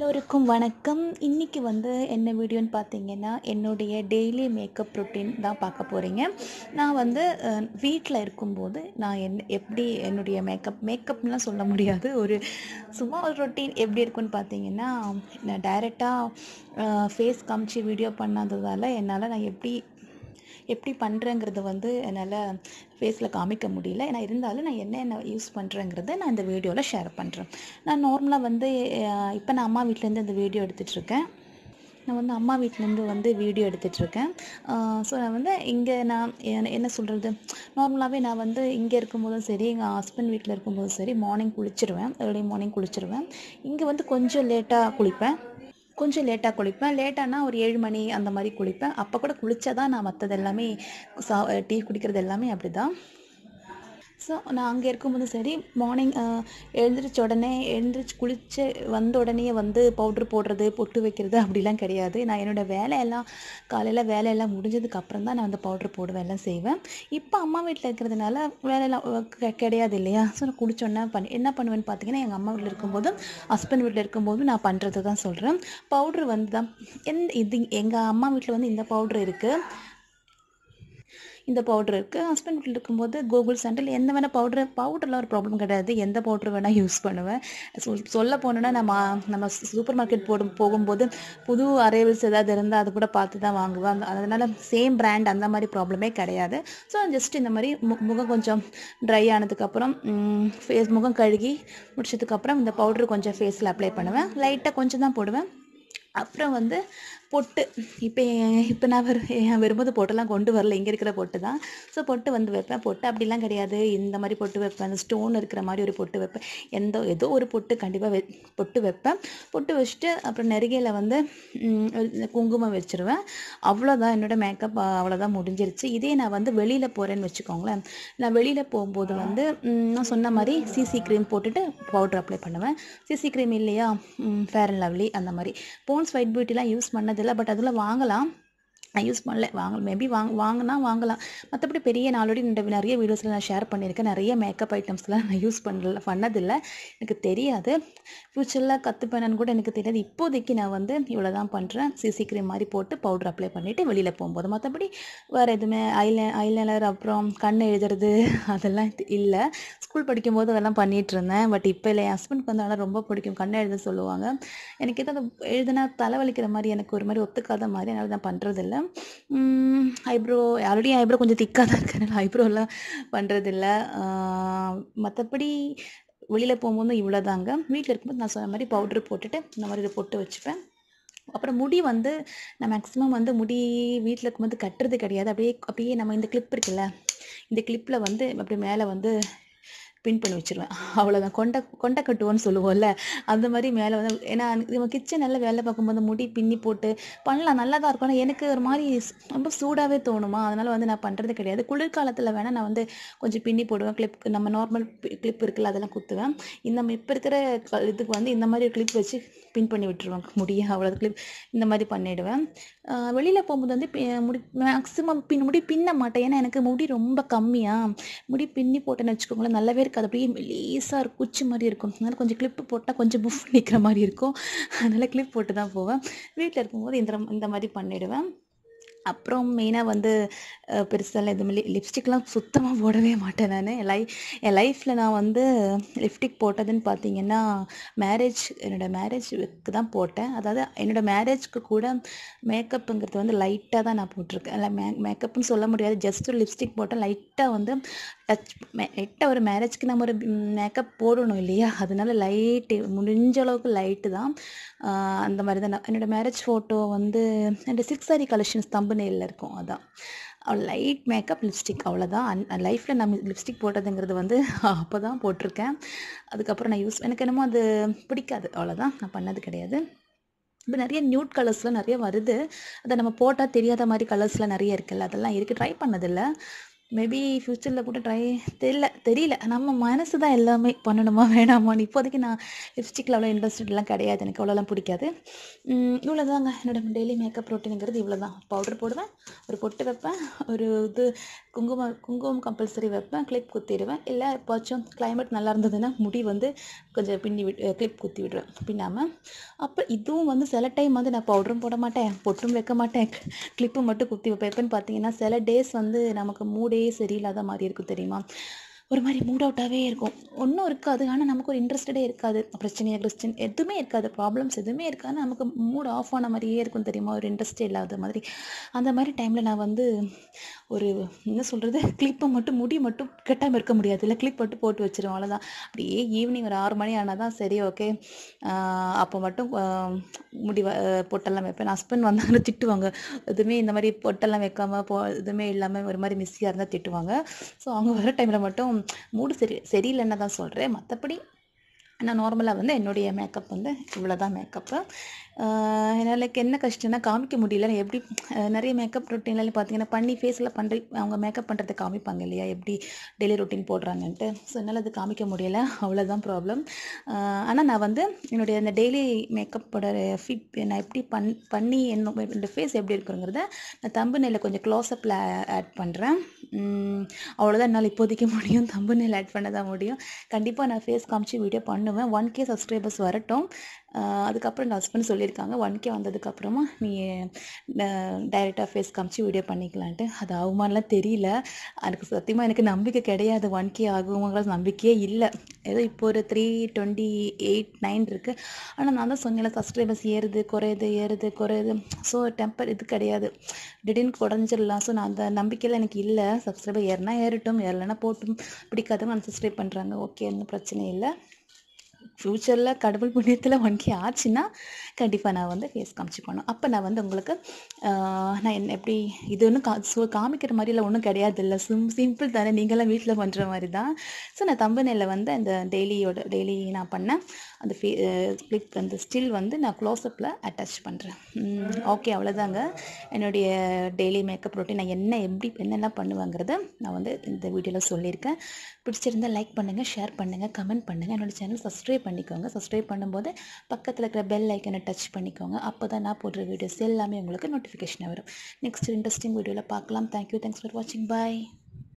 எல்லோருக்கும் வணக்கம் இன்றைக்கி வந்து என்ன வீடியோன்னு பார்த்தீங்கன்னா என்னுடைய டெய்லி மேக்கப் ரொட்டீன் தான் பார்க்க போகிறீங்க நான் வந்து வீட்டில் இருக்கும்போது நான் என் எப்படி என்னுடைய மேக்கப் மேக்கப்லாம் சொல்ல முடியாது ஒரு சும்மா ஒரு ரொட்டீன் எப்படி இருக்குன்னு பார்த்தீங்கன்னா நான் டைரெக்டாக ஃபேஸ் காமிச்சு வீடியோ பண்ணாததால் என்னால் நான் எப்படி எப்படி பண்ணுறேங்கிறது வந்து என்னால் ஃபேஸில் காமிக்க முடியல ஏன்னா இருந்தாலும் நான் என்ன என்ன யூஸ் பண்ணுறேங்கிறத நான் இந்த வீடியோவில் ஷேர் பண்ணுறேன் நான் நார்மலாக வந்து இப்போ நான் அம்மா வீட்டிலேருந்து இந்த வீடியோ எடுத்துகிட்ருக்கேன் நான் வந்து அம்மா வீட்டிலேருந்து வந்து வீடியோ எடுத்துகிட்ருக்கேன் ஸோ நான் வந்து இங்கே நான் என்ன என்ன சொல்கிறது நார்மலாகவே நான் வந்து இங்கே இருக்கும்போதும் சரி எங்கள் ஹஸ்பண்ட் வீட்டில் இருக்கும்போதும் சரி மார்னிங் குளிச்சிருவேன் ஏர்லி மார்னிங் குளிச்சிருவேன் இங்கே வந்து கொஞ்சம் லேட்டாக குளிப்பேன் கொஞ்சம் லேட்டாக குளிப்பேன் லேட்டானா ஒரு ஏழு மணி அந்த மாதிரி குளிப்பேன் அப்போ கூட குளித்தா தான் நான் மற்றது எல்லாமே சா டீ குடிக்கிறது எல்லாமே அப்படி தான் ஸோ நான் அங்கே இருக்கும்போது சரி மார்னிங் எழுந்திரிச்ச உடனே எழுந்திரிச்சு குளித்து வந்த உடனே வந்து பவுட்ரு போடுறது பொட்டு வைக்கிறது அப்படிலாம் கிடையாது நான் என்னோடய வேலையெல்லாம் காலையில் வேலையெல்லாம் முடிஞ்சதுக்கு அப்புறம் தான் நான் வந்து பவுட்ரு போடுவேன் எல்லாம் செய்வேன் இப்போ அம்மா வீட்டில் இருக்கிறதுனால வேலையெல்லாம் கெ- கிடையாது இல்லையா ஸோ நான் குளிச்சோன்னே பண்ணி என்ன பண்ணுவேன்னு பார்த்தீங்கன்னா எங்கள் அம்மா வீட்டில் இருக்கும்போதும் ஹஸ்பண்ட் வீட்டில் இருக்கும்போதும் நான் பண்ணுறது தான் சொல்கிறேன் பவுட்ரு வந்து தான் எந்த இது எங்கள் அம்மா வீட்டில் வந்து இந்த பவுட்ரு இருக்குது இந்த பவுட்ரு இருக்குது ஹஸ்பண்ட் வீட்டில் இருக்கும்போது கூகுள் சாண்டில் எந்த வேணால் பவுட்ரு பவுடர்லாம் ஒரு ப்ராப்ளம் கிடையாது எந்த பவுட்ரு வேணால் யூஸ் பண்ணுவேன் சொல் சொல்ல போனோன்னா நம்ம நம்ம சூப்பர் மார்க்கெட் போடும் போகும்போது புது அரைவல்ஸ் ஏதாவது இருந்தால் அது கூட பார்த்து தான் வாங்குவேன் அந்த- அதனால சேம் பிராண்ட் அந்த மாதிரி ப்ராப்ளமே கிடையாது ஸோ ஜஸ்ட் இந்த மாதிரி மு முகம் கொஞ்சம் ட்ரை ஆனதுக்கப்புறம் ஃபேஸ் முகம் கழுகி முடிச்சதுக்கப்புறம் இந்த பவுட்ரு கொஞ்சம் ஃபேஸில் அப்ளை பண்ணுவேன் லைட்டாக கொஞ்சம் தான் போடுவேன் அப்புறம் வந்து பொட்டு இப்போ இப்போ நான் வரு என் வரும்போது பொட்டெல்லாம் கொண்டு வரல இங்கே இருக்கிற பொட்டு தான் ஸோ பொட்டு வந்து வைப்பேன் பொட்டு அப்படிலாம் கிடையாது இந்த மாதிரி பொட்டு வைப்பேன் அந்த ஸ்டோன் இருக்கிற மாதிரி ஒரு பொட்டு வைப்பேன் எந்த ஏதோ ஒரு பொட்டு கண்டிப்பாக வெ பொட்டு வைப்பேன் பொட்டு வச்சுட்டு அப்புறம் நெருகையில் வந்து ம், ஒரு குங்குமம் வச்சுருவேன் அவ்வளோதான் என்னோட மேக்கப் அவ்வளோதான் முடிஞ்சிருச்சு இதே நான் வந்து வெளியில் போகிறேன்னு வச்சுக்கோங்களேன் நான் வெளியில் போகும்போது வந்து ம், நான் சொன்ன மாதிரி சிசி க்ரீம் போட்டுட்டு பவுடர் அப்ளை பண்ணுவேன் சிசி க்ரீம் இல்லையா ஃபேர் அண்ட் லவ்லி அந்த மாதிரி போன்ஸ் ஒயிட் பியூட்டிலாம் யூஸ் பண்ணதில்லை பட் அதில் வாங்கலாம் நான் யூஸ் பண்ணல வாங்க மேபி வாங்க வாங்கினா வாங்கலாம் மற்றபடி பெரிய நான் ஆல்ரெடி நிறைய வீடியோஸில் நான் ஷேர் பண்ணியிருக்கேன் நிறைய மேக்கப் ஐட்டம்ஸ்லாம் நான் யூஸ் பண்ணல பண்ணதில்லை எனக்கு தெரியாது ஃப்யூச்சரில் கற்றுப்பேனு கூட எனக்கு தெரியாது இப்போதைக்கு நான் வந்து இவ்வளோ தான் பண்ணுறேன் சிசி க்ரீம் மாதிரி போட்டு பவுடர் அப்ளை பண்ணிவிட்டு வெளியில் போகும்போது மற்றபடி வேறு எதுவுமே ஐல ஐலைனர் அப்புறம் கண் எழுதுறது அதெல்லாம் இல்லை ஸ்கூல் படிக்கும்போது அதெல்லாம் பண்ணிகிட்டு இருந்தேன் பட் இப்போ இல்லை என் ஹஸ்பண்ட்க்கு வந்து அதெல்லாம் ரொம்ப பிடிக்கும் கண் எழுத சொல்லுவாங்க எனக்கு எதாவது எழுதுனா தலைவலிக்கிற மாதிரி எனக்கு ஒரு மாதிரி ஒத்துக்காத மாதிரி அதனால நான் பண்ணுறதில்ல ஐப்ரோ ஆல்ரெடி ஐப்ரோ கொஞ்சம் திக்காக தான் இருக்கனால ஐப்ரோலாம் பண்ணுறதில்ல மற்றபடி வெளியில் போகும்போது இவ்வளோ தாங்க வீட்டில் இருக்கும்போது நான் சொன்ன மாதிரி பவுட்ரு போட்டுட்டு இந்த மாதிரி இதை போட்டு வச்சுப்பேன் அப்புறம் முடி வந்து நான் மேக்ஸிமம் வந்து முடி வீட்டில் இருக்கும்போது கட்டுறது கிடையாது அப்படியே அப்படியே நம்ம இந்த கிளிப் இருக்குல்ல இந்த கிளிப்பில் வந்து அப்படி மேலே வந்து பின் பண்ணி வச்சிருவேன் அவ்வளோதான் கொண்டை கொண்டை கட்டுவோன்னு சொல்லுவோம்ல அந்த மாதிரி மேலே வந்து ஏன்னா நம்ம கிச்சனில் வேலை பார்க்கும்போது முடி பின்னி போட்டு பண்ணலாம் நல்லா தான் இருக்கும் ஆனால் எனக்கு ஒரு மாதிரி ஸ்- ரொம்ப சூடாகவே தோணுமா அதனால் வந்து நான் பண்ணுறது கிடையாது குளிர்காலத்தில் வேணால் நான் வந்து கொஞ்சம் பின்னி போடுவேன் கிளிப் நம்ம நார்மல் கிளிப் இருக்குல்ல அதெல்லாம் குத்துவேன் இந்த இப்போ இருக்கிற க- இதுக்கு வந்து இந்த மாதிரி கிளிப் வச்சு பின் பண்ணி விட்டுருவேன் முடிய அவ்வளோ கிளிப் இந்த மாதிரி பண்ணிவிடுவேன் வெளியில் போகும்போது வந்து பி- முடி மேக்ஸிமம் பின் முடி பின்ன மாட்டேன் ஏன்னா எனக்கு முடி ரொம்ப கம்மியாக முடி பின்னி போட்டேன்னு வச்சுக்கோங்களேன் நல்லாவே இருக்காது அப்படியே மெலீஸாக இருக்கும் குச்சி மாதிரி இருக்கும் அதனால் கொஞ்சம் கிளிப்பு போட்டால் கொஞ்சம் புஃப் நிற்கிற மாதிரி இருக்கும் அதனால் கிளிப் போட்டு தான் போவேன் வீட்டில் இருக்கும்போது இந்த இந்த மாதிரி பண்ணிவிடுவேன் அப்புறம் மெயினாக வந்து பெருசாக எதுவுமே லிப்ஸ்டிக்லாம் சுத்தமாக போடவே மாட்டேன் நான் என் லை என் லைஃப்பில் நான் வந்து லிப்ஸ்டிக் போட்டதுன்னு பார்த்தீங்கன்னா மேரேஜ் என்னோடய மேரேஜுக்கு தான் போட்டேன் அதாவது என்னோடய மேரேஜ்க்கு கூட மேக்கப்புங்கிறது வந்து லைட்டாக தான் நான் போட்டிருக்கேன் இல்லை மே மேக்கப்னு சொல்ல முடியாது ஜஸ்ட் ஒரு லிப்ஸ்டிக் போட்டால் லைட்டாக வந்து டச் லைட்டாக ஒரு மேரேஜ்க்கு நம்ம ஒரு மேக்கப் போடணும் இல்லையா அதனால லைட்டு முடிஞ்ச அளவுக்கு லைட்டு தான் ஆஹ் அந்த மாதிரி தான் நான் என்னோடய மேரேஜ் ஃபோட்டோ வந்து என்னோடய சிக்ஸ் சாரி கலெக்ஷன்ஸ் தம்புநெயில் இருக்கும் அதான் லைட் மேக்கப் லிப்ஸ்டிக் அவ்வளோதான் அன் லைஃப்பில் நான் லிப்ஸ்டிக் போட்டதுங்கிறது வந்து அப்போ தான் போட்டிருக்கேன் அதுக்கப்புறம் நான் யூஸ் எனக்கு என்னமோ அது பிடிக்காது அவ்வளோதான் நான் பண்ணது கிடையாது இப்போ நிறைய நியூட் கலர்ஸ்லாம் நிறைய வருது அதை நம்ம போட்டால் தெரியாத மாதிரி கலர்ஸ்லாம் நிறைய இருக்குல்ல அதெல்லாம் இருக்குது ட்ரை பண்ணதில்லை மேபி ஃப்யூச்சரில் கூட ட்ரை தெரியல தெரியல நம்ம மனசு தான் எல்லாமே பண்ணணுமா வேணாமான்னு இப்போதைக்கு நான் லிப்ஸ்டிக்கில் அவ்வளோ இன்ட்ரெஸ்டட்லாம் கிடையாது எனக்கு அவ்வளோலாம் பிடிக்காது இவ்வளோ தாங்க என்னோட டெய்லி மேக்கப் ரொட்டீனுங்கிறது இவ்வளோ தான் பவுடர் போடுவேன் ஒரு பொட்டு வைப்பேன் ஒரு இது குங்குமம் குங்குமம் கம்பல்சரி வைப்பேன் கிளிப் குத்திடுவேன் இல்லை எப்போச்சும் கிளைமேட் நல்லா இருந்ததுன்னா முடி வந்து கொஞ்சம் பின்னி விட்டு கிளிப் குத்தி விடுவேன் பின்னாமல் அப்போ இதுவும் வந்து சில டைம் வந்து நான் பவுடரும் போட மாட்டேன் பொட்டும் வைக்க மாட்டேன் கிளிப்பு மட்டும் குத்தி வைப்பேன் எப்போன்னு பார்த்தீங்கன்னா சில டேஸ் வந்து நமக்கு மூடே சரியில்லாத மாதிரி இருக்கும் தெரியுமா ஒரு மாதிரி மூட் அவுட்டாகவே இருக்கும் ஒன்றும் இருக்காது ஆனால் நமக்கு ஒரு இன்ட்ரெஸ்டடே இருக்காது பிரச்சனையாக கிறிஸ்டின் எதுவுமே இருக்காது ப்ராப்ளம்ஸ் எதுவுமே இருக்காது நமக்கு மூட் ஆஃப் ஆன மாதிரியே இருக்கும் தெரியுமா ஒரு இன்ட்ரெஸ்டே இல்லாத மாதிரி அந்த மாதிரி டைமில் நான் வந்து ஒரு என்ன சொல்கிறது கிளிப்பை மட்டும் முடி மட்டும் கட்டாமல் இருக்க முடியாது இல்லை கிளிப் மட்டும் போட்டு வச்சிருவேன் அவ்வளோதான் அப்படியே ஈவினிங் ஒரு ஆறு மணி ஆனால் தான் சரி ஓகே அப்போ மட்டும் ஆஹ், முடி வ- ஆஹ், பொட்டெல்லாம் வைப்பேன் ஹஸ்பண்ட் வந்தாங்கன்னா திட்டுவாங்க எதுவுமே இந்த மாதிரி பொட்டெல்லாம் வைக்காம போ எதுவுமே இல்லாமல் ஒரு மாதிரி மிஸ்ஸியாக இருந்தால் திட்டுவாங்க ஸோ அவங்க வர டைமில் மட்டும் மூடு சரி சரியில்லைன்னு தான் சொல்கிறேன் மற்றபடி நான் நார்மலாக வந்து என்னுடைய மேக்கப் வந்து இவ்வளோ தான் மேக்கப்பு எனக்கு என்ன கஷ்டம்னா காமிக்க முடியல நான் எப்படி அஹ் நிறைய மேக்கப் ரொட்டீன்லாம் பார்த்தீங்கன்னா பண்ணி ஃபேஸில் பண்ணுற அவங்க மேக்கப் பண்ணுறதை காமிப்பாங்க இல்லையா எப்படி டெய்லி ரொட்டீன் போடுறாங்கன்ட்டு ஸோ என்னால் அது காமிக்க முடியல அவ்வளோதான் ப்ராப்ளம் ஆனால் நான் வந்து என்னுடைய அந்த டெய்லி மேக்கப்போட ஃபிட் நான் எப்படி பண் பண்ணி என்ன என்னோட ஃபேஸ் எப்படி இருக்குங்கிறத நான் தம்பு நெல்லை கொஞ்சம் க்ளோஸ்அப்பில் ஆட் பண்ணுறேன் அவ்வளோதான் என்னால் இப்போதைக்கு முடியும் தம்பு நெல் ஆட் பண்ண தான் முடியும் கண்டிப்பாக நான் ஃபேஸ் காமிச்சு வீடியோ பண்ணுவேன் ஒன் கே சப்ஸ்கிரைபர்ஸ் வரட்டும் ஆஹ் அதுக்கப்புறம் என் ஹஸ்பண்ட் சொல்லியிருக்காங்க ஒன் கே வந்ததுக்கப்புறமா நீ டைரெக்டாக ஃபேஸ் காமிச்சு வீடியோ பண்ணிக்கலான்ட்டு அது ஆகுமான்லாம் தெரியல எனக்கு சத்தியமாக எனக்கு நம்பிக்கை கிடையாது ஒன் கே ஆகுங்கிற நம்பிக்கையே இல்லை ஏதோ இப்போ ஒரு த்ரீ டுவெண்ட்டி எயிட் நைன் இருக்குது ஆனால் நான் தான் சொன்னேன்ல சப்ஸ்கிரைபர்ஸ் ஏறுது குறையுது ஏறுது குறையுது ஸோ டெம்பர் இது கிடையாது திடீர்னு குறைஞ்சிடலாம் ஸோ நான் அந்த நம்பிக்கையில் எனக்கு இல்லை சப்ஸ்கிரைபர் ஏறினா ஏறட்டும் ஏறலைன்னா போட்டும் பிடிக்காதவங்க அன்சப்ஸ்கிரைப் பண்ணுறாங்க ஓகே ஒன்றும் பிரச்சனை இல்லை ஃப்யூச்சரில் கடவுள் புண்ணியத்தில் ஒன் கே ஆச்சுன்னா கண்டிப்பாக நான் வந்து ஃபேஸ் காமிச்சு பண்ணும் அப்போ நான் வந்து உங்களுக்கு ஆஹ், நான் என்ன எப்படி இது ஒன்றும் கா ஸோ காமிக்கிற மாதிரிலாம் ஒன்றும் கிடையாது இல்லை சிம் சிம்பிள் தானே நீங்களாம் வீட்டில் பண்ணுற மாதிரி தான் ஸோ நான் தம்பனையில் வந்து அந்த டெய்லியோட டெய்லி நான் பண்ணேன் அந்த ஃபே கிளிக் அந்த ஸ்டில் வந்து நான் க்ளோஸ்அப்பில் அட்டாச் பண்ணுறேன் ஓகே அவ்வளோதாங்க என்னுடைய டெய்லி மேக்கப் ரொட்டீன் நான் என்ன எப்படி என்னென்ன பண்ணுவேங்கிறத நான் வந்து இந்த வீடியோவில் சொல்லியிருக்கேன் பிடிச்சிருந்தா லைக் பண்ணுங்கள் ஷேர் பண்ணுங்கள் கமெண்ட் பண்ணுங்கள் என்னோட சேனல் சப்ஸ்கிரைப் பண்ணிக்கோங்க சப்ஸ்கிரைப் பண்ணும்போது பக்கத்தில் இருக்கிற பெல் ஐக்கனை டச் பண்ணிக்கோங்க அப்போ தான் நான் போடுற வீடியோஸ் எல்லாமே உங்களுக்கு நோட்டிஃபிகேஷன் வரும் நெக்ஸ்ட் இன்ட்ரெஸ்டிங் வீடியோவில் பார்க்கலாம் தேங்க்யூ தேங்க்ஸ் ஃபார் வாட்சிங் பாய்